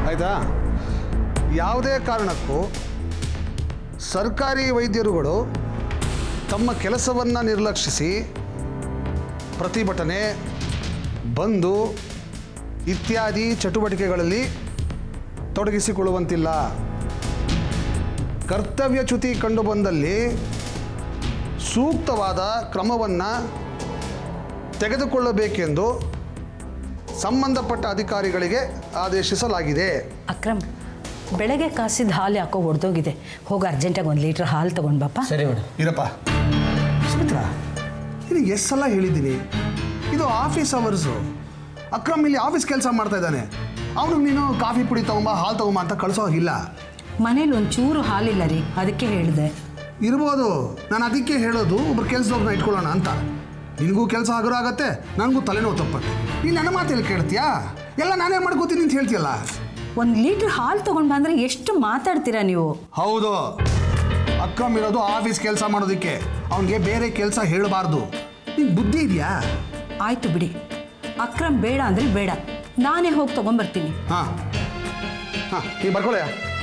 ಆಯಿತಾ ಯಾವುದೇ ಕಾರಣಕ್ಕೂ ಸರ್ಕಾರಿ ವೈದ್ಯರುಗಳು ತಮ್ಮ ಕೆಲಸವನ್ನು ನಿರ್ಲಕ್ಷಿಸಿ ಪ್ರತಿಭಟನೆ ಬಂದು ಇತ್ಯಾದಿ ಚಟುವಟಿಕೆಗಳಲ್ಲಿ ತೊಡಗಿಸಿಕೊಳ್ಳುವಂತಿಲ್ಲ ಕರ್ತವ್ಯಚ್ಯುತಿ ಕಂಡುಬಂದಲ್ಲಿ ಸೂಕ್ತವಾದ ಕ್ರಮವನ್ನು ತೆಗೆದುಕೊಳ್ಳಬೇಕೆಂದು ಸಂಬಂಧಪಟ್ಟ ಅಧಿಕಾರಿಗಳಿಗೆ ಆದೇಶಿಸಲಾಗಿದೆ ಅಕ್ರಮ್ ಬೆಳಗ್ಗೆ ಕಾಸಿದ ಹಾಲು ಯಾಕೋ ಒಡೆದೋಗಿದೆ ಹೋಗಿ ಅರ್ಜೆಂಟಾಗಿ ಒಂದು ಲೀಟ್ರ್ ಹಾಲು ತೊಗೊಂಡು ಬಾಪ ಸರಿ ಮೇಡಮ್ ಇರಪ್ಪ ಸುಮಿತ್ರಾ ನಿನಗೆ ಎಷ್ಟು ಸಲ ಹೇಳಿದ್ದೀನಿ ಇದು ಆಫೀಸ್ ಅವರ್ಸು ಅಕ್ರಮ್ ಇಲ್ಲಿ ಆಫೀಸ್ ಕೆಲಸ ಮಾಡ್ತಾ ಇದ್ದಾನೆ ಅವನಿಗೆ ನೀನು ಕಾಫಿ ಪುಡಿ ತಗೊಂಬ ಹಾಲು ತಗೊಂಬ ಅಂತ ಕಳಿಸೋ ಹಾಗಿಲ್ಲ ಮನೇಲಿ ಒಂಚೂರು ಹಾಲಿಲ್ಲ ರೀ ಅದಕ್ಕೆ ಹೇಳಿದೆ ಇರ್ಬೋದು ನಾನು ಅದಕ್ಕೆ ಹೇಳೋದು ಒಬ್ರು ಕೆಲಸದವ್ರನ್ನ ಇಟ್ಕೊಳ್ಳೋಣ ಅಂತ ನಿನಗೂ ಕೆಲಸ ಹಗುರ ಆಗತ್ತೆ ನನಗೂ ತಲೆನೋವು ತಪ್ಪತ್ತೆ ನೀನು ನನ್ನ ಮಾತೇಳಿ ಕೇಳ್ತೀಯಾ ಎಲ್ಲ ನಾನೇ ಮಾಡ್ಕೋತೀನಿ ಅಂತ ಹೇಳ್ತೀಯಲ್ಲ ಒಂದು ಲೀಟ್ರ್ ಹಾಲು ತೊಗೊಂಡು ಬಂದರೆ ಎಷ್ಟು ಮಾತಾಡ್ತೀರಾ ನೀವು ಹೌದು ಅಕ್ರಮ್ ಇರೋದು ಆಫೀಸ್ ಕೆಲಸ ಮಾಡೋದಕ್ಕೆ ಅವನಿಗೆ ಬೇರೆ ಕೆಲಸ ಹೇಳಬಾರ್ದು ನಿಂಗೆ ಬುದ್ಧಿ ಇದೆಯಾ ಆಯಿತು ಬಿಡಿ ಅಕ್ರಮ್ ಬೇಡ ಅಂದರೆ ಬೇಡ ನಾನೇ ಹೋಗಿ ತೊಗೊಂಬರ್ತೀನಿ ಹಾಂ ಹಾಂ ನೀವು ಬರ್ಕೊಳ್ಳಯ್ಯ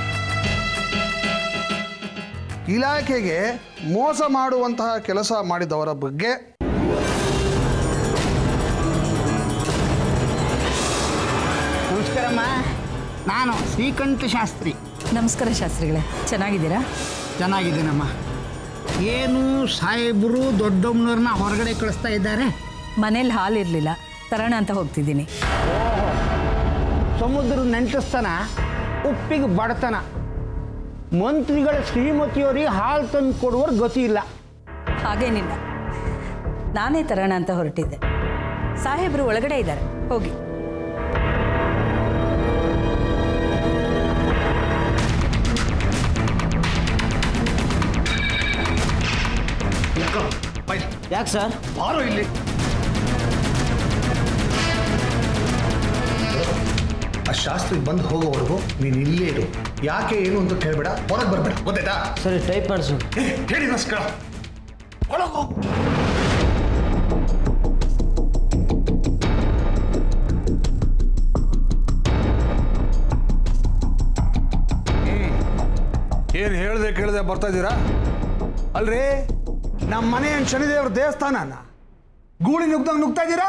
ಇಲಾಖೆಗೆ ಮೋಸ ಮಾಡುವಂತಹ ಕೆಲಸ ಮಾಡಿದವರ ಬಗ್ಗೆ ನಮಸ್ಕಾರಮ್ಮ ನಾನು ಶ್ರೀಕಂಠ ಶಾಸ್ತ್ರಿ ನಮಸ್ಕಾರ ಶಾಸ್ತ್ರಿಗಳೇ ಚೆನ್ನಾಗಿದ್ದೀರಾ ಚೆನ್ನಾಗಿದ್ದೀನಮ್ಮ ಏನು ಸಾಹೇಬರು ದೊಡ್ಡಮ್ಮನವ್ರನ್ನ ಹೊರಗಡೆ ಕಳಿಸ್ತಾ ಇದ್ದಾರೆ ಮನೇಲಿ ಹಾಲು ಇರಲಿಲ್ಲ ತರೋಣ ಅಂತ ಹೋಗ್ತಿದ್ದೀನಿ ಸಮುದ್ರ ನೆಂಟಸ್ತನ ಉಪ್ಪಿಗೆ ಬಡತನ ಮಂತ್ರಿಗಳ ಶ್ರೀಮತಿಯವರಿಗೆ ಹಾಲು ತಂದು ಕೊಡುವವ್ರ ಗತಿ ಇಲ್ಲ ಹಾಗೇನಿಲ್ಲ ನಾನೇ ತರೋಣ ಅಂತ ಹೊರಟಿದ್ದೆ ಸಾಹೇಬರು ಒಳಗಡೆ ಇದ್ದಾರೆ ಹೋಗಿ ಯಾಕೆ ಸರ್ ಬಾರೋ ಇಲ್ಲಿ ಆ ಶಾಸ್ತ್ರಿ ಬಂದು ಹೋಗೋವರೆಗೂ ನೀನು ಇಲ್ಲೇ ಇರು ಯಾಕೆ ಏನು ಅಂತ ಕೇಳಬೇಡ ಹೊರಗೆ ಬರಬೇಡ ಗೊತ್ತಾಯ್ತಾ ಸರಿ ಟೈಪ್ ಮಾಡಿಸು ಏ, ಹೇಳಿ ನಮಸ್ಕಾರ ಒಳಗೆ ಹೋಗು ಏನು ಹೇಳ್ದೆ ಕೇಳ್ದೆ ಬರ್ತಾ ಇದ್ದೀರಾ ಅಲ್ರಿ ನಮ್ಮ ಮನೆ ಶನಿದೇವ್ರ ದೇವಸ್ಥಾನನ ಗೂಳಿ ನುಗ್ದಂಗೆ ನುಗ್ತಾ ಇದ್ದೀರಾ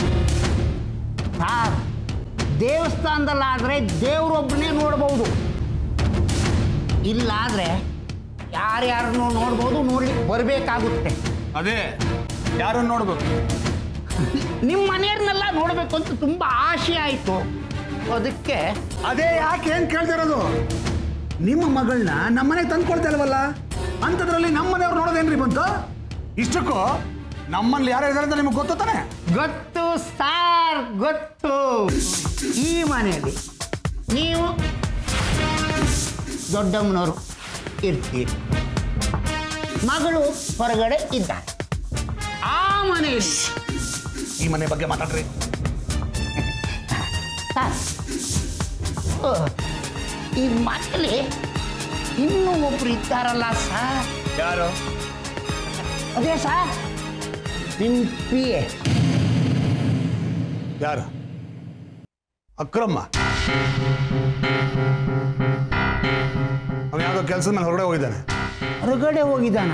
ಸಾರ್ ದೇವಸ್ಥಾನದಲ್ಲಾದರೆ ದೇವರೊಬ್ಬನೇ ನೋಡ್ಬೋದು ಇಲ್ಲಾದರೆ ಯಾರ್ಯಾರನ್ನೂ ನೋಡ್ಬೋದು ನೋಡ್ಲಿಕ್ಕೆ ಬರಬೇಕಾಗುತ್ತೆ ಅದೇ ಯಾರನ್ನು ನೋಡ್ಬೇಕು ನಿಮ್ಮ ಮನೆಯವ್ರನ್ನೆಲ್ಲ ನೋಡಬೇಕು ಅಂತ ತುಂಬ ಆಸೆ ಆಯಿತು ಅದಕ್ಕೆ ಅದೇ ಯಾಕೆ ಏನ್ ಕೇಳ್ತಿರೋದು ನಿಮ್ಮ ಮಗಳನ್ನ ನಮ್ಮನೆಗೆ ತಂದ್ಕೊಳ್ತಾ ಇಲ್ವಲ್ಲ ಅಂಥದ್ರಲ್ಲಿ ನಮ್ಮನೆಯವ್ರು ನೋಡೋದೇನ್ರಿ ಬಂತು ಇಷ್ಟಕ್ಕೂ ನಮ್ಮಲ್ಲಿ ಯಾರು ಇದ್ದಾರೆ ಅಂತ ನಿಮಗೆ ಗೊತ್ತು ತಾನೆ ಗೊತ್ತು ಸಾರ್ ಗೊತ್ತು ಈ ಮನೆಯಲ್ಲಿ ನೀವು ದೊಡ್ಡಮ್ಮನವರು ಇರ್ತೀರಿ ಮಗಳು ಹೊರಗಡೆ ಇದ್ದಾರೆ ಆ ಮನೆಯಲ್ಲಿ ಈ ಮನೆ ಬಗ್ಗೆ ಮಾತಾಡ್ರಿ ಸಾರ್ ಓ, ಈ ಮನೆಯಲ್ಲಿ ಇನ್ನೂ ಒಬ್ರು ಇದ್ದಾರಲ್ಲ ಸಾರ್ ಯಾರು ಅದೇ ಸಾರ್ ನಿಮ್ಮ ಪಿ ಎ ಯಾರು ಅಕ್ರಮ್ಮ ಅವನು ಯಾವುದೋ ಕೆಲಸದ ಮೇಲೆ ಹೊರಗಡೆ ಹೋಗಿದ್ದಾನೆ ಹೊರಗಡೆ ಹೋಗಿದ್ದಾನ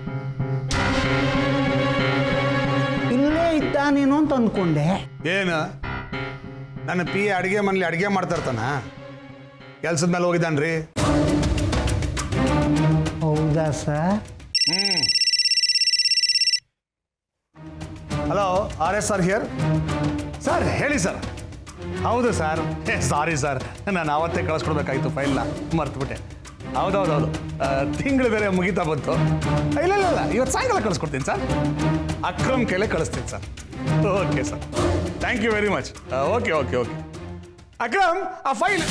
ಇಲ್ಲೇ ಇದ್ದಾನೇನೋ ಅಂತ ಅಂದ್ಕೊಂಡೆ ಏನು ನನ್ನ ಪಿ ಅಡುಗೆ ಮನೇಲಿ ಅಡುಗೆ ಮಾಡ್ತಾ ಇರ್ತಾನ ಕೆಲ್ಸದ ಮೇಲೆ ಹೋಗಿದ್ದಾನ್ರಿ ಹೌದಾ sir hello R S R here sir ಹೇಳಿ ಸರ್ ಹೌದು ಸರ್ ಸಾರಿ ಸರ್ ನಾನು ಅವತ್ತೇ ಕಳಿಸ್ಕೊಡ್ಬೇಕಾಯ್ತು ಫೈಲ್ನ ಮರ್ತುಬಿಟ್ಟೆ ಹೌದೌದೌದು ತಿಂಗಳು ಬೇರೆ ಮುಗಿತಾ ಬಂತು ಇಲ್ಲ ಇಲ್ಲ ಇಲ್ಲ ಇವತ್ತು ಸಾಯಂಕಾಲ ಕಳಿಸ್ಕೊಡ್ತೀನಿ ಸರ್ ಅಕ್ರಮ್ ಕೈಲೇ ಕಳಿಸ್ತೀನಿ sir okay sir thank you very much okay okay okay Akram ಆ ಫೈಲ್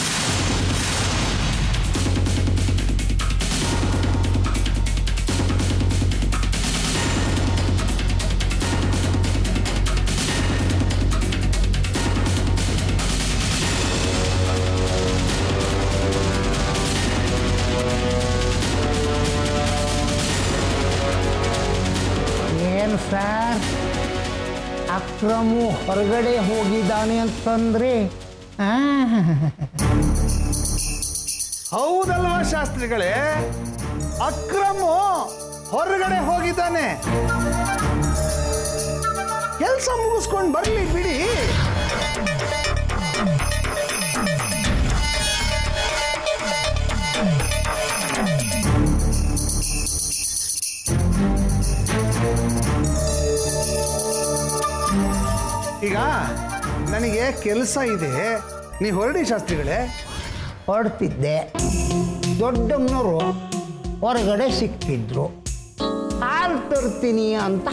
ಏನು ಸರ್ ಅಕ್ರಮು ಹೊರಗಡೆ ಹೋಗಿದ್ದಾನೆ ಅಂತಂದ್ರೆ ಆ, ಹೌದಲ್ವಾ ಶಾಸ್ತ್ರಿಗಳೇ ಅಕ್ರಮು ಹೊರಗಡೆ ಹೋಗಿದ್ದಾನೆ ಕೆಲಸ ಮುಗಿಸ್ಕೊಂಡು ಬರ್ಲಿ ಬಿಡಿ ಈಗ ನನಗೆ ಕೆಲಸ ಇದೆ ನೀ ಹೊರಡಿ ಶಾಸ್ತ್ರಿಗಳೇ ಹೊರಡ್ತಿದ್ದೆ ದೊಡ್ಡಮ್ಮನವರು ಹೊರಗಡೆ ಸಿಕ್ಕಿದ್ರು ಹಾಲು ತರ್ತೀನಿ ಅಂತ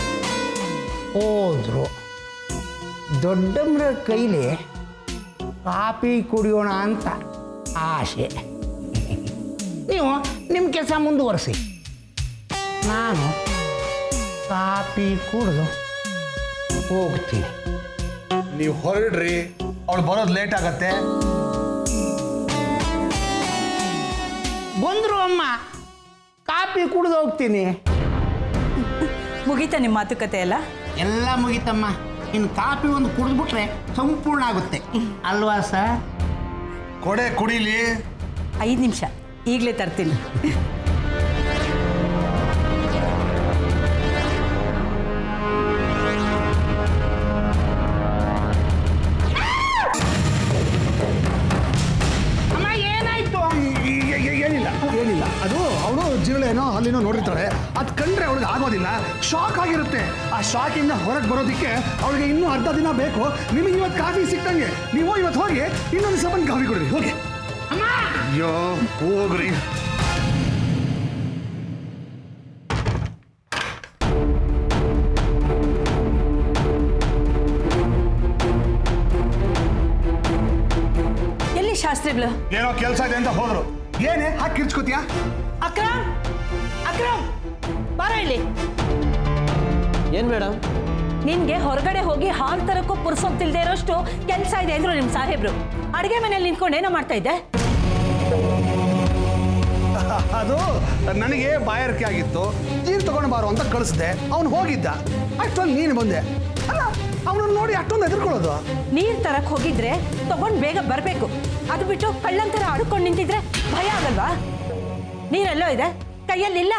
ಹೋದ್ರು ದೊಡ್ಡಮ್ಮರ ಕೈಲಿ ಕಾಫಿ ಕುಡಿಯೋಣ ಅಂತ ಆಸೆ ನೀವು ನಿಮ್ಮ ಕೆಲಸ ಮುಂದುವರಿಸಿ ನಾನು ಕಾಫಿ ಕುಡಿದು ಹೋಗ್ತೀನಿ ನೀವು ಹೊರಡ್ರಿ ಅವಳು ಬರೋದು ಲೇಟ್ ಆಗತ್ತೆ ಬಂದರು ಅಮ್ಮ ಕಾಫಿ ಕುಡಿದು ಹೋಗ್ತೀನಿ ಮುಗೀತಾ ನಿಮ್ಮ ಮಾತುಕತೆ ಎಲ್ಲ ಎಲ್ಲ ಮುಗೀತಮ್ಮ ಇನ್ನು ಕಾಫಿ ಒಂದು ಕುಡಿದ್ಬಿಟ್ರೆ ಸಂಪೂರ್ಣ ಆಗುತ್ತೆ ಅಲ್ವಾ ಸರ್ ಕೊಡೆ ಕುಡಿಲಿ ಐದು ನಿಮಿಷ ಈಗಲೇ ತರ್ತೀನಿ ಅಮ್ಮ ಏನಾಯ್ತು ಈ- ಈ- ಈ- ಏನಿಲ್ಲ ಏನಿಲ್ಲ ಅದು ಅವಳು ಜಿರಳೆನೋ ಅಲ್ಲಿನೋ ನೋಡಿರ್ತಾಳೆ ಅದು ಕಂಡ್ರೆ ಅವಳಿಗೆ ಆಗೋದಿಲ್ಲ ಶಾಕ್ ಆಗಿರುತ್ತೆ ಆ ಶಾಕಿಂದ ಹೊರಗೆ ಬರೋದಕ್ಕೆ ಅವಳಿಗೆ ಇನ್ನೂ ಅರ್ಧ ದಿನ ಬೇಕು ನಿಮಗೆ ಇವತ್ತು ಕಾಫಿ ಸಿಕ್ತಂಗೆ ನೀವು ಇವತ್ತು ಹೋಗಿ ಇನ್ನೊಂದು ಸಬನ್ ಕಾಫಿ ಕೊಡ್ರಿ ಹೋಗಿ ಅಯ್ಯೋ ಹೋಗ್ರಿ ಎಲ್ಲಿ ಶಾಸ್ತ್ರಿಗಳು ಏನೋ ಕೆಲಸ ಇದೆ ಅಂತ ಹೋದ್ರು ಏನೇ ಹಾಕಿ ಕಿರ್ಚ್ಕೋತೀಯಾ ಅಕ್ರಮ್ ಅಕ್ರಮ್ ಬಾರ ಇಲ್ಲಿ ಏನು ಮೇಡಮ್ ನಿನ್ಗೆ ಹೊರಗಡೆ ಹೋಗಿ ಹಾಲ್ ತರಕ್ಕೂ ಪುರ್ಸೊತ್ತಿಲ್ದೇ ಇರೋಷ್ಟು ಕೆಲಸ ಇದೆ ಅಂದ್ರು ನಿಮ್ ಸಾಹೇಬ್ರು ಅಡಿಗೆ ಮನೇಲಿ ನಿಂತ್ಕೊಂಡು ಏನೋ ಮಾಡ್ತಾ ಇದ್ದೆ ಅದು ನನಗೆ ಬಾಯಾರಿಕೆ ಆಗಿತ್ತು ನೀರು ತಗೊಂಡು ಬಾರೋ ಅಂತ ಕಳಿಸ್ದೆ ಅವನು ಹೋಗಿದ್ದ ಅಷ್ಟೊಂದು ನೀನು ಬಂದೆ ಅಲ್ಲ ಅವನನ್ನು ನೋಡಿ ಅಷ್ಟೊಂದು ಎದುರ್ಕೊಳ್ಳೋದು ನೀರ್ ತರಕ್ ಹೋಗಿದ್ರೆ ತಗೊಂಡ್ ಬೇಗ ಬರ್ಬೇಕು ಅದು ಬಿಟ್ಟು ಕಳ್ಳಂತರ ಆಡ್ಕೊಂಡು ನಿಂತಿದ್ರೆ ಭಯ ಆಗಲ್ವಾ ನೀರೆಲ್ಲೋ ಇದೆ ಕೈಯಲ್ಲಿಲ್ಲ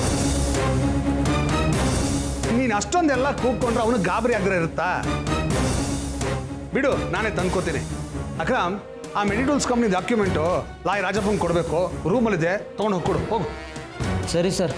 ನೀನು ಅಷ್ಟೊಂದೆಲ್ಲ ಕೂಗ್ಕೊಂಡ್ರೆ ಅವನು ಗಾಬರಿ ಆಗದೆ ಇರುತ್ತಾ ಬಿಡು ನಾನೇ ತಂದ್ಕೋತೀನಿ ಅಕ್ರಮ್ ಆ ಮೆಡಿಟೂಲ್ಸ್ ಕಂಪ್ನಿ ಡಾಕ್ಯುಮೆಂಟು ಲಾಯ್ ರಾಜಪ್ಪಂಗೆ ಕೊಡಬೇಕು ರೂಮಲ್ಲಿದೆ ತೊಗೊಂಡು ಹೋಗಿ ಕೊಡು ಹೋಗು ಸರಿ ಸರ್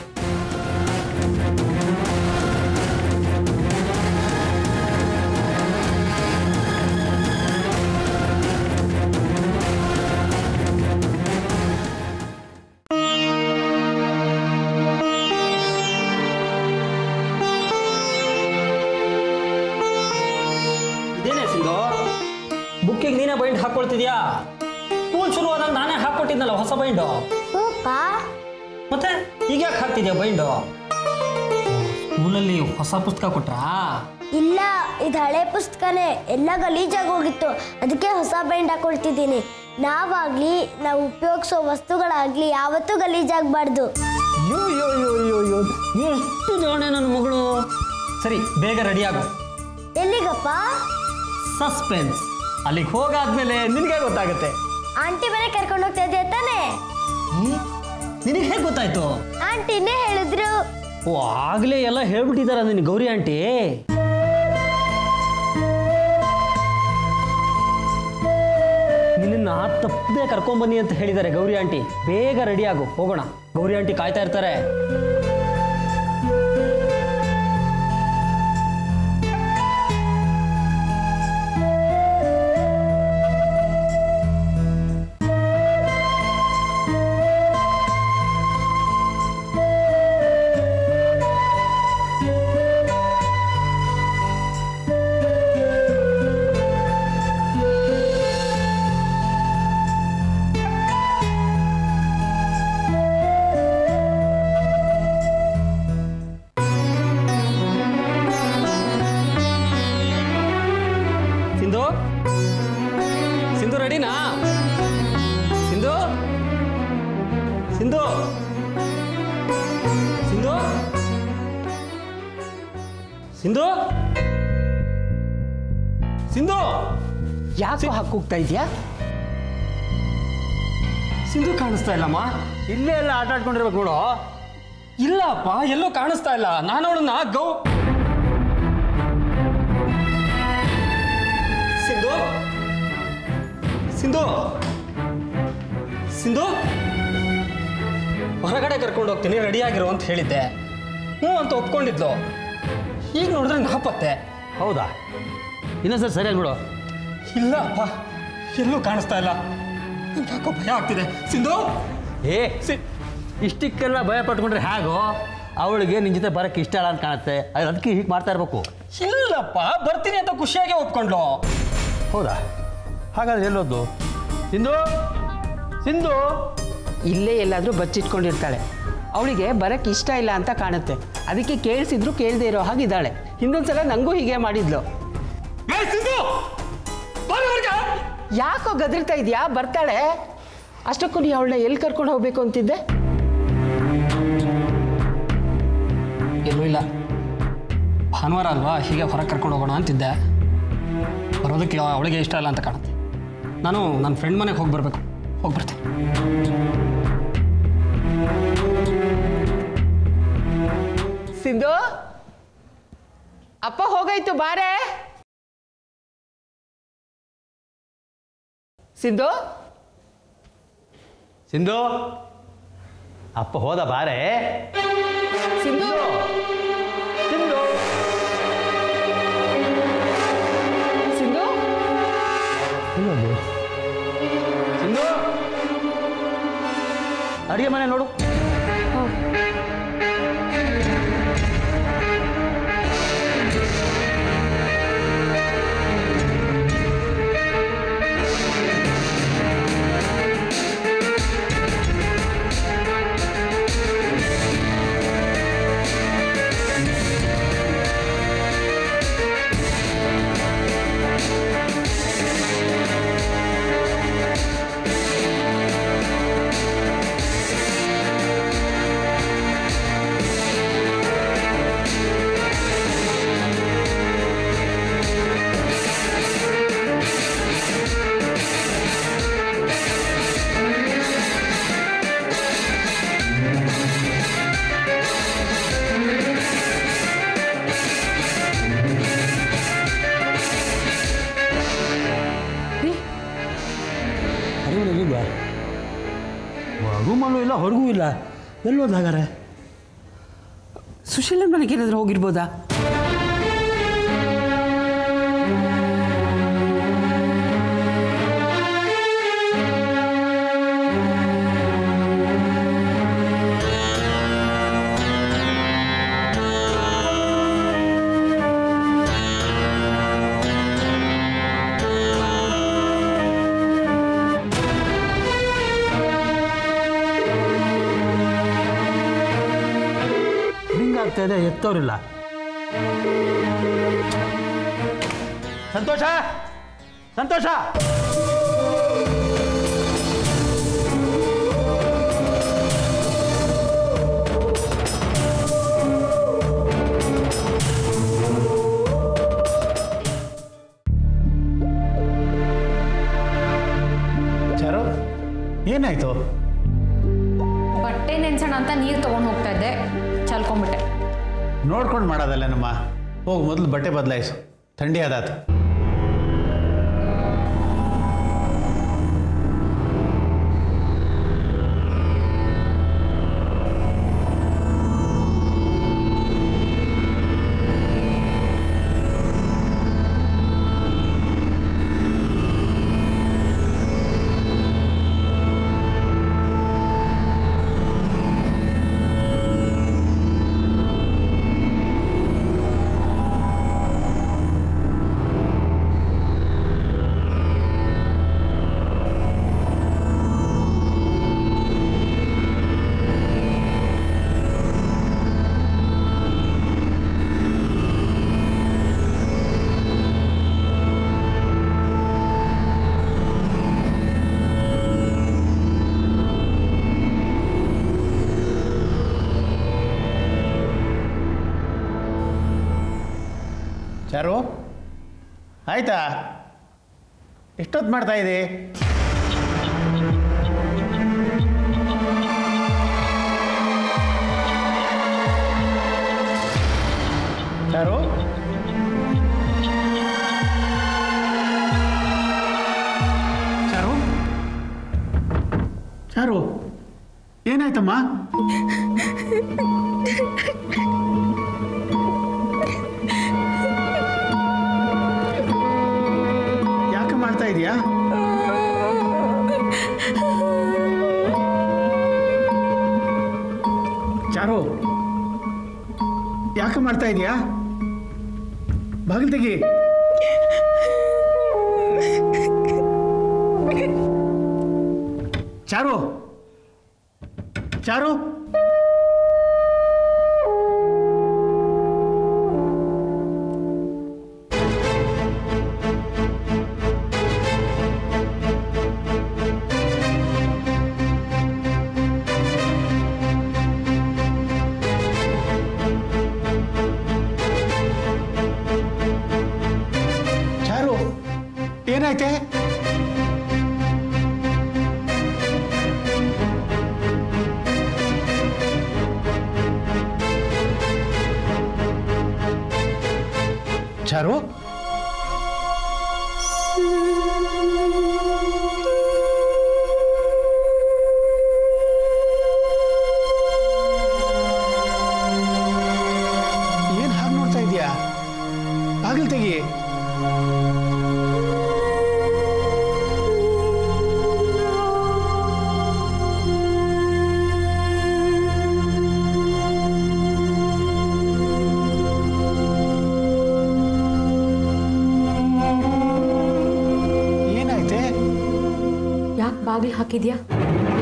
ಇದೇನೇ ಸಿಂಧು ಬುಕ್ಕಿಗೆ ನೀನೇ ಬೈಂಡ್ ಹಾಕೊಳ್ತಿದ್ಯಾ ಸ್ಕೂಲ್ ಶುರು ಆದಾಗ ನಾನೇ ಹಾಕೊಟ್ಟಿದ್ನಲ್ಲ ಹೊಸ ಬೈಂಡು ಹೂಪಾ ಮತ್ತೆ ಈಗ ಯಾಕೆ ಹಾಕ್ತಿದ್ಯಾ ಬೈಂಡು ಸ್ಕೂಲಲ್ಲಿ ಹೊಸ ಪುಸ್ತಕ ಕೊಟ್ರಾ ಇಲ್ಲ ಇದು ಹಳೆ ಪುಸ್ತಕನೇ ಎಲ್ಲ ಗಲೀಜಾಗಿ ಹೋಗಿತ್ತು ಅದಕ್ಕೆ ಹೊಸ ಬೈಂಡ್ ಹಾಕೊಳ್ತಿದ್ದೀನಿ ನಾವಾಗ್ಲಿ ನಾವು ಉಪಯೋಗಿಸೋ ವಸ್ತುಗಳಾಗ್ಲಿ ಯಾವತ್ತೂ ಗಲೀಜಾಗಬಾರ್ದು ಅಯ್ಯೋ ಅಯ್ಯೋ ಅಯ್ಯೋ ಅಯ್ಯೋ ಅಯ್ಯೋ ಎಷ್ಟು ಜೋಣೆ ನನ್ನ ಮಗಳು ಸರಿ ಬೇಗ ರೆಡಿ ಆಗು ಎಲ್ಲಿಗಪ್ಪ ಸಸ್ಪೆನ್ಸ್ ಅಲ್ಲಿಗೆ ಹೋಗಾದ್ಮೇಲೆ ನಿನಗೆ ಗೊತ್ತಾಗುತ್ತೆ ಆಂಟಿ ಮನೆ ಕರ್ಕೊಂಡು ಹೋಗ್ತಾ ಇದೆಯಾ ತಾನೇ ನಿನಗೆ ಹೇಗೆ ಗೊತ್ತಾಯ್ತು ಆಂಟಿನೇ ಹೇಳಿದ್ರು ಓ ಆಗಲೇ ಎಲ್ಲ ಹೇಳ್ಬಿಟ್ಟಿದಾರ ನಿನ್ನ ಗೌರಿ ಆಂಟಿ ನಿನ್ನ ತಪ್ಪದೆ ಕರ್ಕೊಂಬನ್ನಿ ಅಂತ ಹೇಳಿದ್ದಾರೆ ಗೌರಿ ಆಂಟಿ ಬೇಗ ರೆಡಿ ಆಗು ಹೋಗೋಣ ಗೌರಿ ಆಂಟಿ ಕಾಯ್ತಾ ಇರ್ತಾರೆ ಸಿಂಧು ಸಿಂಧು ರೆಡಿನಾ ಸಿಂಧು ಸಿಂಧು ಸಿಂಧು ಸಿಂಧು ಸಿಂಧು ಯಾಕೋ ಹಾಕೋಗ್ತಾ ಇದೆಯಾ ಸಿಂಧು ಕಾಣಿಸ್ತಾ ಇಲ್ಲಮ್ಮ ಇಲ್ಲೇ ಎಲ್ಲ ಆಟ ಆಡ್ಕೊಂಡಿರ್ಬೇಕು ನೋಡು ಇಲ್ಲಪ್ಪ ಎಲ್ಲೂ ಕಾಣಿಸ್ತಾ ಇಲ್ಲ ನಾನು ಅವಳನ್ನ ಗೌ ಸಿಂಧು ಸಿಂಧು ಸಿಂಧು ಹೊರಗಡೆ ಕರ್ಕೊಂಡು ಹೋಗ್ತೀನಿ ರೆಡಿ ಆಗಿರು ಅಂತ ಹೇಳಿದ್ದೆ ಹ್ಞೂ ಅಂತ ಒಪ್ಕೊಂಡಿದ್ಲು ಈಗ ನೋಡಿದ್ರೆ ನಾಪತ್ತೆ ಹೌದಾ ಇನ್ನೊಂದ್ಸರಿ ಸರಿಯಾಗಿ ನೋಡು ಇಲ್ಲಪ್ಪ ಎಲ್ಲೂ ಕಾಣಿಸ್ತಾ ಇಲ್ಲ ನಂಗ್ ಯಾಕೋ ಭಯ ಆಗ್ತಿದೆ ಸಿಂಧು ಏ ಸಿ ಇಷ್ಟಕ್ಕೆಲ್ಲ ಭಯ ಪಟ್ಕೊಂಡ್ರೆ ಹೇಗೋ ಅವಳಿಗೆ ನಿನ್ನ ಜೊತೆ ಬರೋಕ್ಕೆ ಇಷ್ಟ ಇಲ್ಲ ಅಂತ ಕಾಣುತ್ತೆ ಅದು ಅದಕ್ಕೆ ಹೀಗೆ ಮಾಡ್ತಾ ಇರಬೇಕು ಇಲ್ಲಪ್ಪ ಬರ್ತೀನಿ ಅಂತ ಖುಷಿಯಾಗಿ ಒಪ್ಕೊಂಡ್ಲು ಹೌದಾ ಹಾಗಾದ್ರೆ ಎಲ್ಲೋದು ಸಿಂಧು ಸಿಂಧು ಇಲ್ಲೇ ಎಲ್ಲಾದರೂ ಬಚ್ಚಿಟ್ಕೊಂಡಿರ್ತಾಳೆ ಅವಳಿಗೆ ಬರಕ್ಕೆ ಇಷ್ಟ ಇಲ್ಲ ಅಂತ ಕಾಣುತ್ತೆ ಅದಕ್ಕೆ ಕೇಳಿಸಿದ್ರು ಕೇಳದೆ ಇರೋ ಹಾಗಿದ್ದಾಳೆ ಹಿಂದೊಂದ್ಸಲ ನನಗೂ ಹೀಗೆ ಮಾಡಿದ್ಲು ಏ ಸಿಂಧು ಬಾರೆ ಹೊರ್ಗೆ. ಯಾಕೋ ಗದರ್ತಾ ಇದೆಯಾ ಬರ್ತಾಳೆ ಅಷ್ಟಕ್ಕೂ ನೀ ಅವಳನ್ನ ಎಲ್ಲಿ ಕರ್ಕೊಂಡು ಹೋಗ್ಬೇಕು ಅಂತಿದ್ದೆ ಎಲ್ಲೂ ಇಲ್ಲ ಭಾನುವಾರ ಅಲ್ವಾ ಹೀಗೆ ಹೊರಗೆ ಕರ್ಕೊಂಡು ಹೋಗೋಣ ಅಂತಿದ್ದೆ ಬರೋದಕ್ಕೆ ಅವಳಿಗೆ ಇಷ್ಟ ಇಲ್ಲ ಅಂತ ಕಾಣುತ್ತೆ ನಾನು ನನ್ನ ಫ್ರೆಂಡ್ ಮನೆಗೆ ಹೋಗಿ ಬರಬೇಕು ಹೋಗಿ ಬರ್ತೀನಿ ಸಿಂಧು ಅಪ್ಪ ಹೋಗಾಯ್ತು ಬಾರೆ ಸಿಂಧು ಸಿಂಧು ಅಪ್ಪ ಹೋದ ಬಾರೆ ಸಿಂಧು ಸಿಂಧು ಸಿಂಧು ಸಿಂಧು ಅಡಿಗೆ ಮನೆ ನೋಡು ಇಲ್ವಾ ರೂಮಲ್ಲೂ ಇಲ್ಲ ಹೊರಗೂ ಇಲ್ಲ ಎಲ್ಲೋದ್ ಹಾಗಾರೆ ಸುಶೀಲನ್ ಮನೆಗೆ ಏನಾದರೂ ಹೋಗಿರ್ಬೋದಾ ಹಿಂಗಾಗ್ತಾ ಇದೆ ಎತ್ತೋರಿಲ್ಲ ಸಂತೋಷ ಸಂತೋಷ ಚಾರು ಏನಾಯ್ತು ಬಟ್ಟೆ ನೆನ್ಸೋಣ ಅಂತ ನೀರು ತೊಗೊಂಡು ಹೋಗ್ತಾ ಇದ್ದೆ ಚಲ್ಕೊಂಬಿಟ್ಟೆ ನೋಡ್ಕೊಂಡು ಮಾಡೋದಲ್ಲ ನಮ್ಮ ಹೋಗಿ ಮೊದಲು ಬಟ್ಟೆ ಬದಲಾಯಿಸು ಥಂಡಿ ಆದಾತು ಚಾರು ಆಯ್ತಾ ಎಷ್ಟೊತ್ತು ಮಾಡ್ತಾ ಇದ್ದಿ ಯಾರು ಏನಾಯ್ತಮ್ಮ ಯಾಕೆ ಮಾಡ್ತಾ ಇದೀಯಾ ಚಾರು ಯಾಕೆ ಮಾಡ್ತಾ ಇದೀಯಾ ಬಾಗಿಲು ತೆಗಿ ಚಾರು ಚಾರು ಚಾರು ಏನಾಯ್ತೆ ಚಾರು ಏನ್ ಹಾಗೆ ನೋಡ್ತಾ ಇದೀಯಾ ಬಾಗಿಲು ತೆಗಿ ಯಾಕೆ ಬಾಗಿಲು ಹಾಕಿದ್ಯಾ